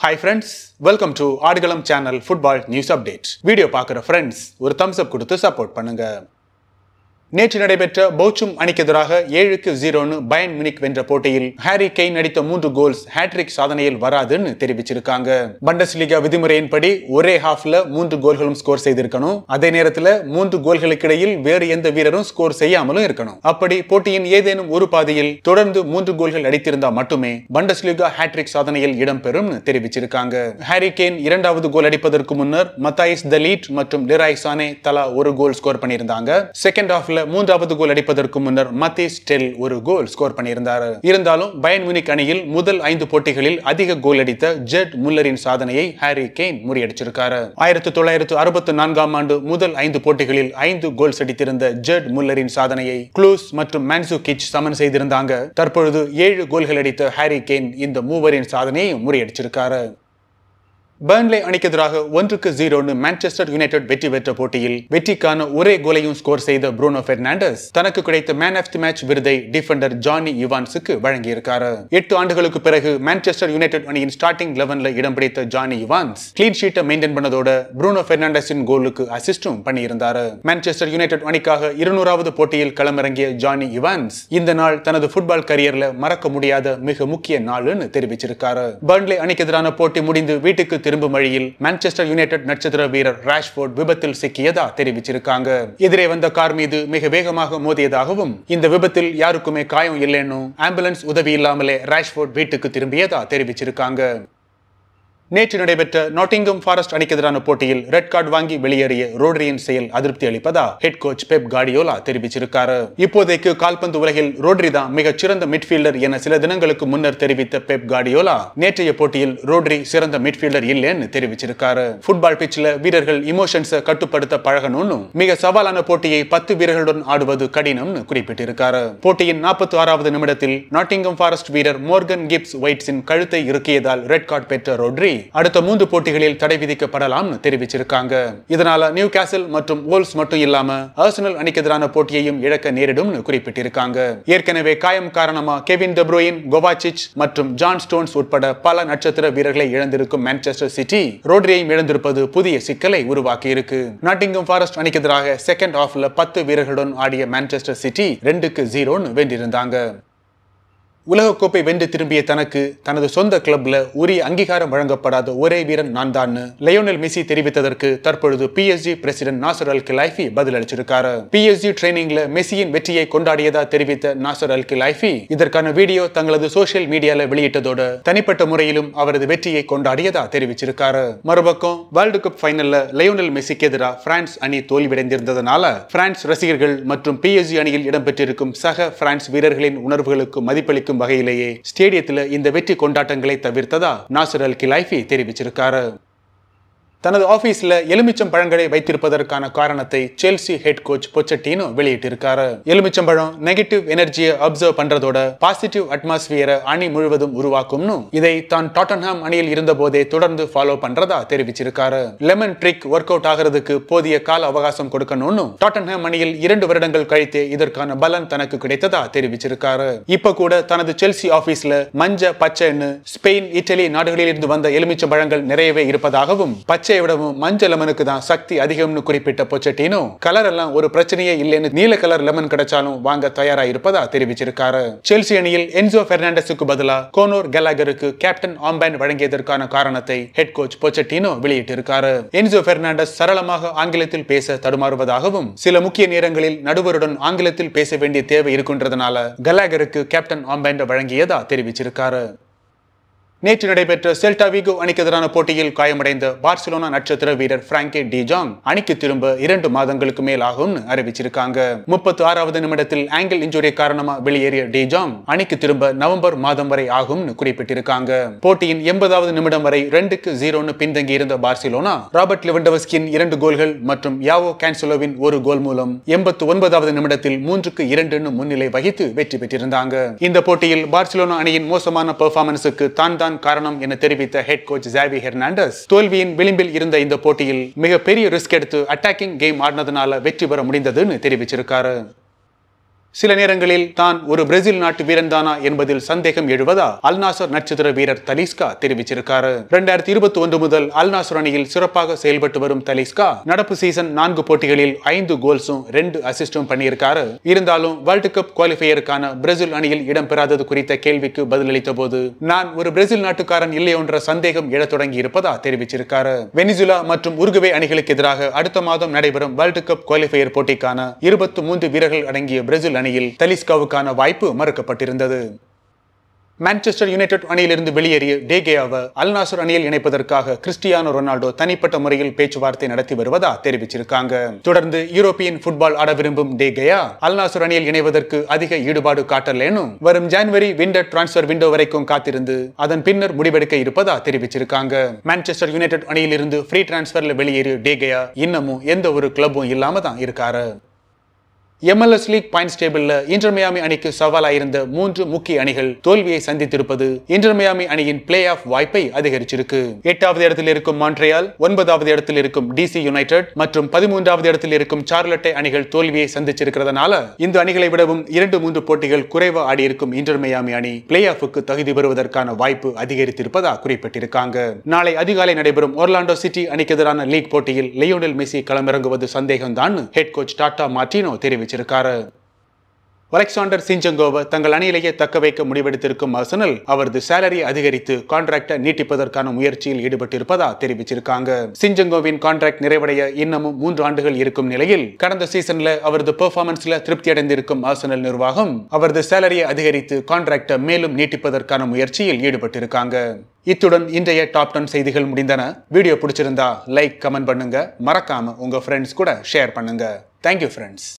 hi friends welcome to Aadukalam channel football news update video பார்க்குற friends ஒரு thumbs up கொடுத்து support பண்ணுங்க நேற்று நடைபெற்ற பௌச்சும் அணிக்கு எதிராக ஏழுக்கு ஜீரோன்னு பயன் மினிக் வென்ற போட்டியில் ஹாரி கெயின் அடித்த மூன்று கோல்ஸ் ஹேட்ரிக் சாதனையில் வராதுன்னு தெரிவிச்சிருக்காங்க பண்டஸ்லீகா விதிமுறையின்படி ஒரே ஹாஃப்ல மூன்று கோல்களும் ஸ்கோர் செய்திருக்கணும் அதே நேரத்தில் மூன்று கோல்களுக்கு இடையில் வேறு எந்த வீரரும் ஸ்கோர் செய்யாமலும் இருக்கணும் அப்படி போட்டியின் ஏதேனும் ஒரு பாதியில் தொடர்ந்து மூன்று கோல்கள் அடித்திருந்தால் மட்டுமே பண்டஸ்லீகா ஹேட்ரிக் சாதனையில் இடம்பெறும் தெரிவிச்சிருக்காங்க ஹாரி கெயின் இரண்டாவது கோல் அடிப்பதற்கு முன்னர் மத்தாயிஸ் தலீட் மற்றும் லிராய் சானே தலா ஒரு கோல் ஸ்கோர் பண்ணியிருந்தாங்க செகண்ட் ஹாஃப்ல மூன்றாவது கோல் அடிப்பதற்கு முன்னர் மத்தீஸ் டெல் ஒரு கோல் ஸ்கோர் பண்ணியிருந்தார் இருந்தாலும் பயன் மினிக் அணியில் முதல் ஐந்து போட்டிகளில் அதிக கோல் அடித்த ஜெட் முல்லரின் சாதனையை ஹாரி கெயின் முறியடிச்சிருக்காரு ஆயிரத்தி தொள்ளாயிரத்து அறுபத்தி நான்காம் ஆண்டு முதல் ஐந்து போட்டிகளில் ஐந்து கோல்ஸ் அடித்திருந்த ஜெட் முல்லரின் சாதனையை க்ளூஸ் மற்றும் மேன்சு கிச் சமன் செய்திருந்தாங்க தற்பொழுது ஏழு கோல்கள் அடித்த ஹாரி கெயின் இந்த மூவரின் சாதனையை முறியடிச்சிருக்காரு பர்ன்லே அணிக்கு எதிராக ஒன்றுக்கு ஜீரோன்னு மான்செஸ்டர் யுனைடெட் வெற்றி பெற்ற போட்டியில் வெற்றிக்கான ஒரே கோலையும் ஸ்கோர் செய்த ப்ரூனோ பெர்னாண்டஸ் தனக்கு கிடைத்த மேன் ஆஃப் தி மேட்ச் விருதை டிஃபெண்டர் ஜானி யுவான்ஸுக்கு வழங்கியிருக்காரு எட்டு ஆண்டுகளுக்கு பிறகு மான்செஸ்டர் யுனைடெட் அணியின் ஸ்டார்டிங் லெவன்ல இடம் பிடித்த ஜானி யுவான்ஸ் கிளீன் ஷீட்டை மெயின்டைன் பண்ணதோட ப்ரூனோ பெர்னாண்டஸின் கோலுக்கு அசிஸ்டும் பண்ணியிருந்தாரு மான்செஸ்டர் யுனைடெட் அணிக்காக இருநூறாவது போட்டியில் களமிறங்கிய ஜானி யுவான்ஸ் இந்த நாள் தனது ஃபுட்பால் கரியர்ல மறக்க முடியாத மிக முக்கிய நாள்னு தெரிவிச்சிருக்காரு பர்ன்லே அணிக்கு எதிரான போட்டி முடிந்து வீட்டுக்கு திரும்பும் வழியில் மான்செஸ்டர் யுனைடெட் நட்சத்திர வீரர் ராஷ்போர்ட் விபத்தில் சிக்கியதா தெரிவிச்சிருக்காங்க எதிரே வந்த கார் மீது மிக வேகமாக மோதியதாகவும் இந்த விபத்தில் யாருக்குமே காயம் இல்லைன்னு ஆம்புலன்ஸ் உதவி இல்லாமலே ராஷ்போர்ட் வீட்டுக்கு திரும்பியதா தெரிவிச்சிருக்காங்க நேற்று நடைபெற்ற நாட்டிங்கம் ஃபாரஸ்ட் அணிக்கு எதிரான போட்டியில் ரெட் கார்டு வாங்கி வெளியேறிய ரோட்ரியின் செயல் அதிருப்தி அளிப்பதா ஹெட் கோச் பெப் கார்டியோலா தெரிவிச்சிருக்காரு இப்போதைக்கு கால்பந்து உலகில் ரோட்ரி தான் மிகச் சிறந்த மிட்ஃபீல்டர் என சில தினங்களுக்கு முன்னர் தெரிவித்த பெப் கார்டியோலா நேற்றைய போட்டியில் ரோட்ரி சிறந்த மிட்ஃபீல்டர் இல்லைன்னு தெரிவிச்சிருக்காரு ஃபுட்பால் பிச்சில் வீரர்கள் இமோஷன்ஸை கட்டுப்படுத்த பழகணும்னு மிக சவாலான போட்டியை பத்து வீரர்களுடன் ஆடுவது கடினம்னு குறிப்பிட்டிருக்காரு போட்டியின் நாற்பத்தி ஆறாவது நிமிடத்தில் நாட்டிங்கம் ஃபாரஸ்ட் வீரர் மோர்கன் கிப்ஸ் ஒயிட்ஸின் கழுத்தை இறுக்கியதால் ரெட் கார்டு பெற்ற ரோட்ரி அடுத்த மூன்று போட்டிகளில் தடை விதிக்கப்படலாம்னு தெரிவிச்சிருக்காங்க இதனால நியூ கேசல் மற்றும் ஓல்ஸ் மட்டும் இல்லாம ஆர்சனல் அணிக்கு எதிரான போட்டியையும் இழக்க நேரிடும்னு குறிப்பிட்டிருக்காங்க ஏற்கனவே காயம் காரணமா கெவின் டெப்ரோயின் கோவாச்சிச் மற்றும் ஜான் ஸ்டோன்ஸ் உட்பட பல நட்சத்திர வீரர்களை இழந்திருக்கும் மான்செஸ்டர் சிட்டி ரோட்ரியையும் இழந்திருப்பது புதிய சிக்கலை உருவாக்கி இருக்கு நாட்டிங்கம் ஃபாரஸ்ட் அணிக்கு எதிராக செகண்ட் ஹாஃப்ல பத்து வீரர்களுடன் ஆடிய மான்செஸ்டர் சிட்டி ரெண்டுக்கு ஜீரோன்னு வென்றிருந்தாங்க உலகக்கோப்பை வென்று திரும்பிய தனக்கு தனது சொந்த கிளப்ல உரிய அங்கீகாரம் வழங்கப்படாத ஒரே வீரன் நான் தான் லயோனல் மெஸ்ஸி தெரிவித்ததற்கு தற்பொழுது PSG president Nasser Al Khelaifi பதிலளிச்சிருக்காரு பிஎஸ்ஜி ட்ரைனிங்ல மெஸ்ஸியின் வெற்றியை கொண்டாடியதா தெரிவித்த நாசர் அல் கிலாய்ஃபி இதற்கான வீடியோ தங்களது சோசியல் மீடியால வெளியிட்டதோட தனிப்பட்ட முறையிலும் அவரது வெற்றியை கொண்டாடியதா தெரிவிச்சிருக்காரு மறுபக்கம் வேர்ல்டு கப் ஃபைனல்ல லயோனல் மெஸ்ஸிக்கு எதிராக பிரான்ஸ் அணி தோல்வியடைந்திருந்ததனால பிரான்ஸ் ரசிகர்கள் மற்றும் பிஎஸ்ஜி அணியில் இடம்பெற்றிருக்கும் சக பிரான்ஸ் வீரர்களின் உணர்வுகளுக்கு மதிப்பளிக்கும் அளிக்கும் வகையிலேயே ஸ்டேடியத்தில் இந்த வெற்றி கொண்டாட்டங்களை தவிர்த்ததா நாசர் அல் கிலாய்ஃபி தெரிவிச்சிருக்காரு தனது ஆபீஸ்ல எலுமிச்சம் பழங்களை வைத்திருப்பதற்கான காரணத்தை செல்சி ஹெட் கோச் பொச்சட்டினோ வெளியிட்டிருக்காரு எலுமிச்சம்பழம் நெகட்டிவ் எனர்ஜியை அப்சர்வ் பண்றதோட பாசிட்டிவ் அட்மாஸ்பியரை அணி முழுவதும் உருவாக்கும்னு இதை தான் டாட்டன்ஹாம் அணியில் இருந்த போதே தொடர்ந்து ஃபாலோ பண்றதா தெரிவிச்சிருக்காரு லெமன் ட்ரிக் ஒர்க் அவுட் ஆகிறதுக்கு போதிய கால அவகாசம் கொடுக்கணும்னு டாட்டன்ஹாம் அணியில் இரண்டு வருடங்கள் கழித்தே இதற்கான பலன் தனக்கு கிடைத்ததா தெரிவிச்சிருக்காரு இப்ப கூட தனது செல்சி ஆபீஸ்ல மஞ்ச பச்சைன்னு ஸ்பெயின் இட்டலி நாடுகளில் இருந்து வந்த எலுமிச்சம்பழங்கள் நிறையவே இருப்பதாகவும் பச்சை பச்சையை விடவும் மஞ்சள் லெமனுக்கு தான் சக்தி அதிகம்னு குறிப்பிட்ட பொச்சட்டினோ கலர் எல்லாம் ஒரு பிரச்சனையே இல்லைன்னு நீல கலர் லெமன் கிடைச்சாலும் வாங்க தயாரா இருப்பதா தெரிவிச்சிருக்காரு செல்சி அணியில் என்சோ பெர்னாண்டஸுக்கு பதிலா கோனோர் கெலாகருக்கு கேப்டன் ஆம்பேன் வழங்கியதற்கான காரணத்தை ஹெட் கோச் பொச்சட்டினோ வெளியிட்டிருக்காரு என்சோ பெர்னாண்டஸ் சரளமாக ஆங்கிலத்தில் பேச தடுமாறுவதாகவும் சில முக்கிய நேரங்களில் நடுவருடன் ஆங்கிலத்தில் பேச வேண்டிய தேவை இருக்கின்றதுனால கலாகருக்கு கேப்டன் ஆம்பேன் வழங்கியதா தெரிவிச்சிருக்காரு நேற்று நடைபெற்ற செல்டா விகோ அணிக்கு எதிரான போட்டியில் காயமடைந்த பார்சிலோனா நட்சத்திர வீரர் பிராங்கே டிஜாங் அணிக்கு திரும்ப இரண்டு மாதங்களுக்கு மேல் ஆகும் அறிவிச்சிருக்காங்க முப்பத்தி ஆறாவது நிமிடத்தில் ஆங்கிள் இன்ஜுரி காரணமா வெளியேறிய டிஜாங் அணிக்கு திரும்ப நவம்பர் மாதம் வரை ஆகும் குறிப்பிட்டிருக்காங்க போட்டியின் எண்பதாவது நிமிடம் வரை ரெண்டுக்கு ஜீரோன்னு பின்தங்கி இருந்த பார்சிலோனா ராபர்ட் லிவண்டவஸ்கின் இரண்டு கோல்கள் மற்றும் யாவோ கேன்சலோவின் ஒரு கோல் மூலம் எண்பத்தி ஒன்பதாவது நிமிடத்தில் மூன்றுக்கு இரண்டுன்னு முன்னிலை வகித்து வெற்றி பெற்றிருந்தாங்க இந்த போட்டியில் பார்சிலோனா அணியின் மோசமான பெர்ஃபார்மன்ஸுக்கு தான் தான் காரணம் என தெரிவித்த ஹெட் கோச் ஜாவி ஹெர்னாண்டஸ் தோல்வியின் விளிம்பில் இருந்த இந்த போட்டியில் மிகப்பெரிய ரிஸ்க் எடுத்து அட்டாக்கிங் கேம் ஆடினதுனால வெற்றி பெற முடிந்ததுன்னு தெரிவிச்சிருக்காரு சில நேரங்களில் தான் ஒரு பிரேசில் நாட்டு வீரன் தானா என்பதில் சந்தேகம் எழுவதா அல்நாசர் நட்சத்திர வீரர் தலிஸ்கா தெரிவிச்சிருக்காரு ரெண்டாயிரத்தி இருபத்தி ஒன்று முதல் அல்நாசர் அணியில் சிறப்பாக செயல்பட்டு வரும் தலிஸ்கா நடப்பு சீசன் நான்கு போட்டிகளில் ஐந்து கோல்ஸும் ரெண்டு அசிஸ்டும் பண்ணியிருக்காரு இருந்தாலும் வேர்ல்டு கப் குவாலிஃபையருக்கான பிரேசில் அணியில் இடம்பெறாதது குறித்த கேள்விக்கு பதிலளித்த போது நான் ஒரு பிரேசில் நாட்டுக்காரன் இல்லையொன்ற சந்தேகம் எழத் தொடங்கி இருப்பதா தெரிவிச்சிருக்காரு வெனிசுலா மற்றும் உருகுவே அணிகளுக்கு எதிராக அடுத்த மாதம் நடைபெறும் வேர்ல்டு கப் குவாலிஃபையர் போட்டிக்கான இருபத்தி மூன்று வீரர்கள் அடங்கிய பிரேசில் அணியில் தலிஸ்காவுக்கான வாய்ப்பு மறுக்கப்பட்டிருந்தது மான்செஸ்டர் யுனைடெட் அணியிலிருந்து வெளியேறிய டேகேயாவை அல்நாசர் அணியில் இணைப்பதற்காக கிறிஸ்டியானோ ரொனால்டோ தனிப்பட்ட முறையில் பேச்சுவார்த்தை நடத்தி வருவதா தெரிவிச்சிருக்காங்க தொடர்ந்து யூரோப்பியன் ஃபுட்பால் ஆட விரும்பும் டேகேயா அல்நாசர் அணியில் இணைவதற்கு அதிக ஈடுபாடு காட்டலேனும் வரும் ஜனவரி விண்டர் டிரான்ஸ்பர் விண்டோ வரைக்கும் காத்திருந்து அதன் பின்னர் முடிவெடுக்க இருப்பதா தெரிவிச்சிருக்காங்க மான்செஸ்டர் யுனைடெட் அணியிலிருந்து ஃப்ரீ டிரான்ஸ்பர்ல வெளியேறிய டேகேயா இன்னமும் எந்த ஒரு கிளப்பும் இல்லாம தான் இருக்காரு எம்எல்எஸ் லீக் பாயிண்ட்ஸ் டேபிள்ல இன்டர் மியாமி அணிக்கு சவாலாயிருந்த மூன்று முக்கிய அணிகள் தோல்வியை சந்தித்திருப்பது இன்டர் மியாமி அணியின் பிளே ஆஃப் வாய்ப்பை அதிகரிச்சிருக்கு எட்டாவது இடத்தில் இருக்கும் மான்ட்ரியால் ஒன்பதாவது இடத்தில் இருக்கும் டிசி யுனைடெட் மற்றும் பதிமூன்றாவது இடத்தில் இருக்கும் சார்லட்டை அணிகள் தோல்வியை சந்திச்சிருக்கிறதுனால இந்த அணிகளை விடவும் இரண்டு மூன்று போட்டிகள் குறைவா ஆடியிருக்கும் இன்டர் மியாமி அணி பிளே ஆஃபுக்கு தகுதி பெறுவதற்கான வாய்ப்பு அதிகரித்திருப்பதா குறிப்பிட்டிருக்காங்க நாளை அதிகாலை நடைபெறும் ஒர்லாண்டோ சிட்டி அணிக்கு எதிரான லீக் போட்டியில் லியோனல் மெஸ்ஸி களமிறங்குவது சந்தேகம்தான் ஹெட் கோச் டாடா மார்டினோ தெரிவித்தார் தெரிவிச்சிருக்காரு அலெக்சாண்டர் சிஞ்சங்கோவை தங்கள் அணியிலேயே தக்க வைக்க முடிவெடுத்திருக்கும் அர்சனல் அவரது சேலரி அதிகரித்து கான்ட்ராக்டை நீட்டிப்பதற்கான முயற்சியில் ஈடுபட்டிருப்பதா தெரிவிச்சிருக்காங்க சிஞ்சங்கோவின் கான்ட்ராக்ட் நிறைவடைய இன்னமும் மூன்று ஆண்டுகள் இருக்கும் நிலையில் கடந்த சீசன்ல அவரது பெர்ஃபார்மன்ஸ்ல திருப்தி அடைந்திருக்கும் அர்சனல் நிர்வாகம் அவரது சேலரியை அதிகரித்து கான்ட்ராக்டை மேலும் நீட்டிப்பதற்கான முயற்சியில் ஈடுபட்டிருக்காங்க இத்துடன் இன்றைய டாப் டென் செய்திகள் முடிந்தன வீடியோ பிடிச்சிருந்தா லைக் கமெண்ட் பண்ணுங்க மறக்காம உங்க ஃப்ரெண்ட்ஸ் கூட ஷேர் பண்ணுங்க தேங்க்யூ ஃப்ரெண்ட்ஸ்